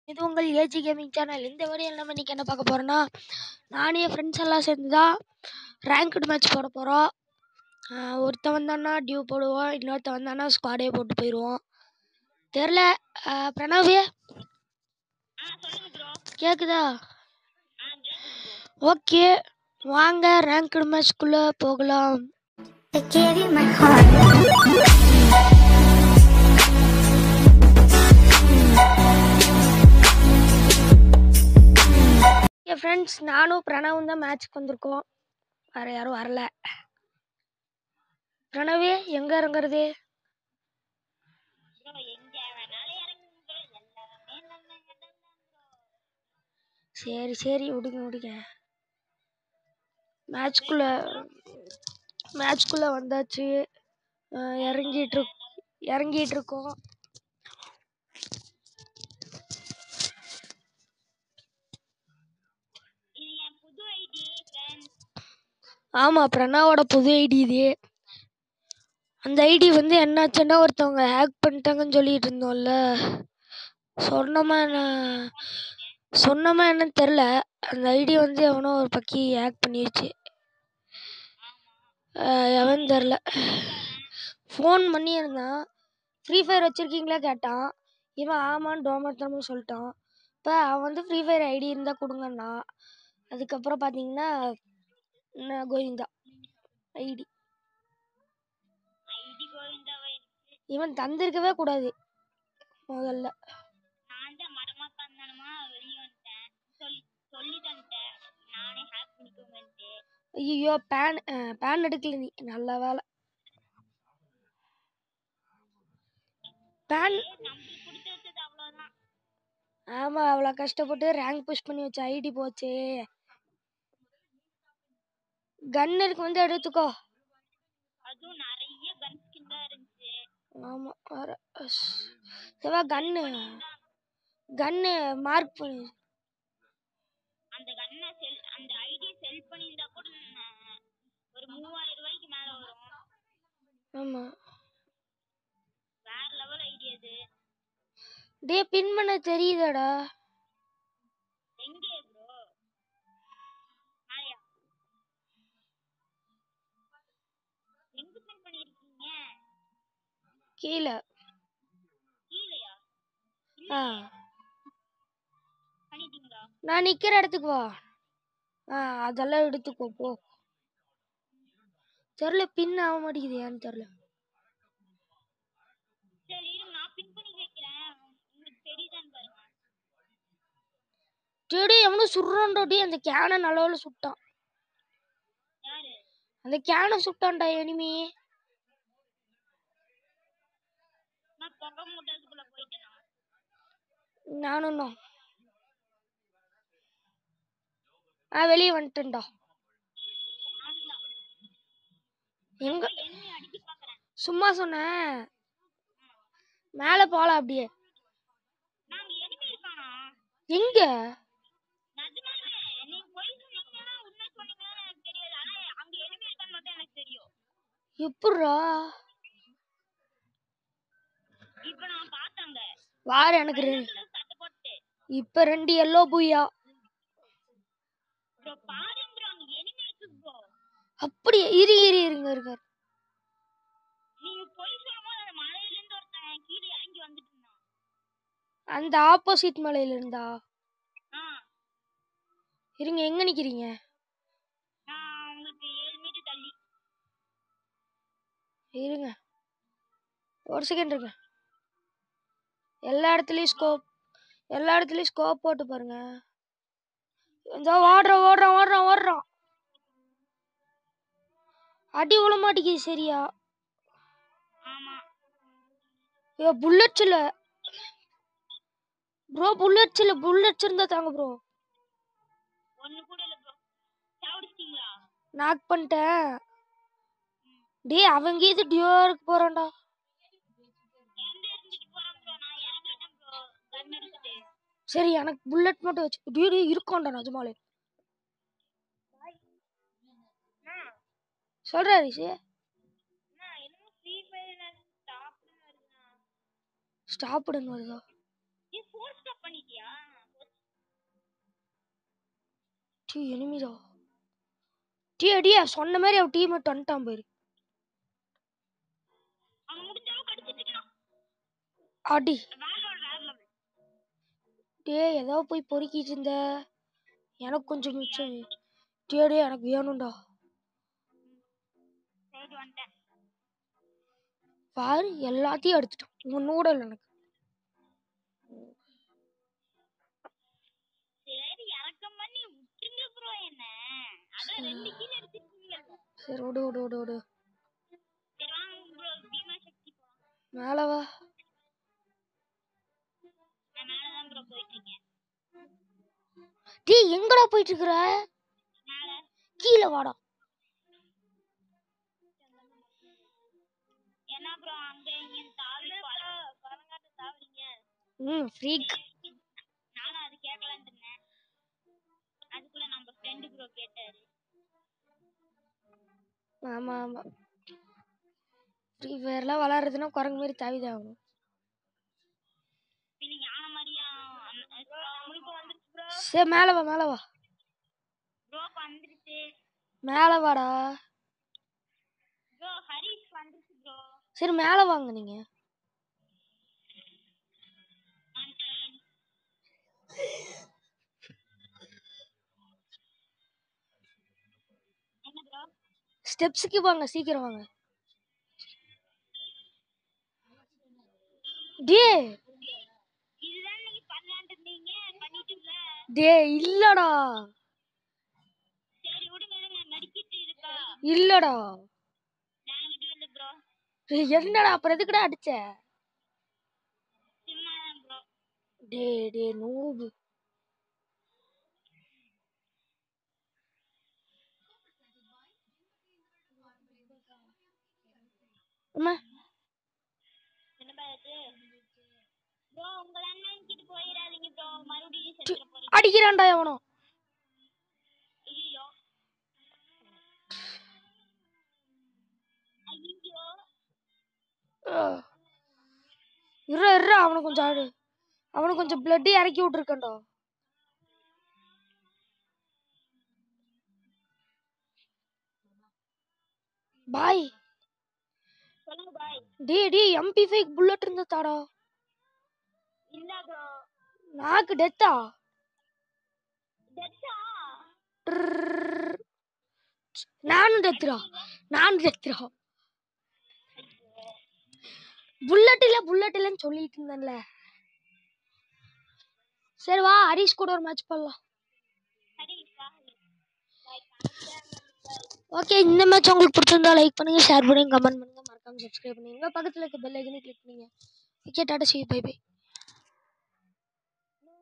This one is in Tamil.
இது உங்கள் ஏஜி கேமிங் சேனல் இந்த வீடியோவில் நம்ம இன்றைக்கி என்ன பார்க்க போகிறோன்னா நானே என் ஃப்ரெண்ட்ஸ் எல்லாம் சேர்ந்து தான் ரேங்க்டு மேட்ச் போட போகிறோம் ஒருத்தன் வந்தான்னா டியூ போடுவோம் இன்னொருத்தன் வந்தான்னா ஸ்குவாடே போட்டு போயிடுவோம் தெரில பிரணவே கேட்குதா ஓகே வாங்க ரேங்க்டு மேட்ச்குள்ளே போகலாம் I gave you my heart. என் ஃப்ரெண்ட்ஸ் நானும் பிரணவும் தான் மேட்ச்க்கு வந்திருக்கோம் வேறு யாரும் வரல பிரணவே எங்கே இறங்குறது சரி சரி விடுங்க விடுங்க மேட்ச்குள்ளே மேட்ச்குள்ளே வந்தாச்சு அஹ் இறங்கிட்டு இருக் இறங்கிட்டு இருக்கோம் ஆமாம் பிரணாவோட புது ஐடி இது அந்த ஐடி வந்து என்னாச்சுன்னா ஒருத்தவங்க ஹேக் பண்ணிட்டாங்கன்னு சொல்லிட்டு இருந்தோம்ல சொன்னோமா என்ன சொன்னோமா என்னன்னு தெரில அந்த ஐடி வந்து எவனோ ஒரு பக்கி ஹேக் பண்ணிருச்சு அஹ் எவன் தெரில ஃபோன் பண்ணியிருந்தான் ஃப்ரீ ஃபயர் வச்சுருக்கீங்களா கேட்டான் இவன் ஆமான்னு டோமத்தனமும் சொல்லிட்டான் இப்போ அவன் வந்து ஃப்ரீ ஃபயர் ஐடி இருந்தால் கொடுங்கண்ணா அதுக்கப்புறம் பார்த்தீங்கன்னா என்ன கோவிந்தா ஐடி இவன் தந்திருக்கவே கூடாது முதல்ல நான் தான் மடமா கந்தனமா வெளியே வந்துட்டேன் சொல்லி சொல்லி தந்துட்டேன் நானே ஹேக் பண்ணிக்கோங்கன்ட்டு ஐயோ பேன் பேன் எடுக்கல நீ நல்ல வேலை பேன் நம்மளுக்கு கொடுத்து வச்சது அவ்வளோதான் ஆமாம் அவ்வளோ கஷ்டப்பட்டு ரேங்க் புஷ் பண்ணி வச்ச ஐடி போச்சே கன் இருக்கு வந்து எடுத்துக்கோ அதுவும் நிறைய கன் ஸ்கின் தான் இருந்துச்சு ஆமாம் வர சிவா கன்னு கன்னு மார்க் பண்ணு அந்த கன்னை செல் அந்த ஐடியை செல் பண்ணியிருந்தா கூட நான் ஒரு மூவாயிரம் ரூபாய்க்கு மேல வரும் ஆமாம் வேற லெவல் ஐடி அது டே பின் பண்ண தெரியுதாடா எங்கே ப்ரோ நாளையா எங்க சென்ட் பண்ணிருக்கீங்க கீழே கீழையா ஆ பண்ணிட்டீங்களா நான் நிற்கிற இடத்துக்கு வா ஆ அதெல்லாம் எடுத்துக்கோ போ தெரில பின் ஆக மாட்டேங்குது ஏன்னு தெரில சரி இருங்க நான் பின் பண்ணி வைக்கிறேன் உங்களுக்கு தெரியுதான்னு பாருங்க டேடி எவனும் சுடுறான்டோடி அந்த கேனை நல்லவள சுட்டான் யாரு அந்த கேனை சுட்டான்டா எனிமி நான் புகை மூட்டதுக்குள்ள போயிட்டேனா நானும் தான் ஆ வெளியே வந்துட்டேன்டா எங்க என்ன அடிக்க பாக்குறேன் சும்மா சொன்னேன் மேலே போகலாம் அப்படியே நாங்க எனிமி இருக்கானா எங்க நிஜமாவே நீங்க போய் சொன்னீங்கன்னா உண்மை சொன்னீங்கன்னா எனக்கு தெரியாது ஆனா அங்க எனிமி இருக்கான்னு மட்டும் எனக்கு தெரியும் எப்பட்றா இப்ப நான் பார்த்தாங்க வார எனக்கு ரெ- சட்டை போட்டு இப்ப ரெண்டு எல்லோ பூயா ப்ரோ பாருங்க ப்ரோ அங்க எனிமி இருக்கு ப்ரோ அப்படியே இரு இரு இருங்க இருங்க நீங்க போய் சொல்லும்போது அந்த மலையில இருந்து ஒருத்தன் கீழே இறங்கி வந்துட்டு இருந்தான் அந்த ஆப்போசிட் மலையில இருந்தா ஆ இருங்க எங்க நிக்கிறீங்க நான் உங்களுக்கு ஏழு மீட்டர் தள்ளி இருங்க ஒரு செகண்ட் இருங்க எல்லா இடத்துலயும் ஸ்கோப் எல்லா இடத்துலயும் ஸ்கோப் போட்டு பாருங்க இந்த ஓடுறான் ஓடுறான் ஓடுறான் ஓடுறான் அடி விழ மாட்டேங்குது சரியா ஆமா ஐயோ புல்லட்ஸ் இல்ல ப்ரோ புல்லட்ஸ் இல்ல புல்லட்ஸ் இருந்தா தாங்க ப்ரோ ஒண்ணு கூட இல்ல ப்ரோ சாவடிச்சிட்டீங்களா நாக் பண்ணிட்டேன் டேய் அவங்க இது டியோருக்கு போறான்டா எந்த இருந்துட்டு போறேன் ப்ரோ நான் இறங்கிட்டேன் ப்ரோ கன் எடுத்துட்டு சரி எனக்கு புல்லட் மட்டும் வச்சு டியோ டியோ இருக்கோண்டா நிஜமாலே அண்ணா, சொல்றா ரிஷி அண்ணா, என்னமோ ஃப்ரீ ஃபயர் ஸ்டாப்னு வருதுண்ணா ஸ்டாப்டுன்னு வருதா ஏ ஃபோர் ஸ்டாப் பண்ணிட்டியா டீ எனிமிடா டீ அடியா சொன்ன மாதிரி அவன் டீம் மட்டும் வந்துட்டான் பாரு அவன் முடிஞ்ச அளவுக்கு அடிச்சிட்டு இருக்கான் அடி வேற level, வேற level. டேய் ஏதோ போய் பொறுக்கிட்டு இருந்த எனக்கு கொஞ்சம் மிச்சம் டேய் டேய் எனக்கு வேணும்டா சரி வந்துட்டேன் பாரு எல்லாத்தையும் எடுத்துட்டான் ஒன்னோட இல்லை எனக்கு சரி இறக்கம் பண்ணி விட்டுருங்க ப்ரோ என்ன அதான் ரெண்டு கீழே எடுத்துருக்கீங்கல்ல சரி விடு விடு விடு விடு சரி வாங்க ப்ரோ பீமா சக்தி போலாம் மேலே வா நான் மேலதான் ப்ரோ போயிட்டு இருக்கேன் டேய் எங்கடா போயிட்டு இருக்கிற மேல கீழே வாடா என்ன ப்ரோ அங்க இங்க தாவி குரங்காட்ட தாவறீங்க ம் ஃப்ரீக் நானும் அது கேட்கலான்னு இருந்தேன் அதுக்குள்ள நம்ம ஃப்ரெண்டு ப்ரோ கேட்டாரு ஆமாம் ஆமாம் ஃப்ரீ ஃபயர்லாம் விளாட்றதுன்னா குரங்கு மாதிரி தாவிதான் ஆகணும் பின்ன யானை மாதிரியா நம்மளுக்கு வந்துருச்சு ப்ரோ சரி மேலே வா மேலே வா ப்ரோக்கு வந்துருச்சு மேலே வாடா ப்ரோ ஹரிஷ் வந்துருச்சு ப்ரோ சரி மேலே வாங்க நீங்கள் என்ன ப்ரோ ஸ்டெப்ஸுக்கு வாங்க சீக்கிரம் வாங்க டே இதுதான் நீங்க பண்ணலான்ட்டு இருந்தீங்க பண்ணிட்டுல டே இல்லடா சரி விடுங்க விடுங்க நடிக்கிட்டு இருக்கா இல்லடா நான் கிட்ட இல்லை ப்ரோ டேய், என்னடா அப்புறம் எதுக்குடா அடிச்ச சும்மா தான் ப்ரோ டே டே நூபு அம்மா என்ன பாத்து ப்ரோ உங்க அண்ணன் கிட்ட போயிடாதீங்க ப்ரோ மறுபடியும் செத்துற போறீங்க அடிக்கிறான்டா எவனோ ஐயோ ஐயோ இரு இரு அவனை கொஞ்சம் ஆடு அவனுக்கு கொஞ்சம் பிளட் இறக்கி விட்டுருக்கேன்டா பாய் சொல்லுங்க பாய் டே டே எம்பி ஃபைவ் புல்லட் இருந்த தாடா இல்ல ப்ரோ நாக்கு டெத்தா டெத்தா நானும் டெத்துடா நானும் டெத்துடா புல்லட் இல்ல புல்லட் இல்லன்னு சொல்லிட்டு இருந்தேன்ல சரி வா ஹரிஷ் கூட ஒரு மேட்ச் பண்ணலாம் ஹரிஷ் பாய் ஓகே இந்த மேட்ச் உங்களுக்கு பிடிச்சிருந்தா லைக் பண்ணுங்க ஷேர் பண்ணுங்க கமெண்ட் பண்ணுங்க மறக்காம சப்ஸ்கிரைப் பண்ணுங்க பக்கத்துல இருக்க பெல் ஐக்கனை கிளிக் பண்ணுங்க ஓகே டாடா சி பை பை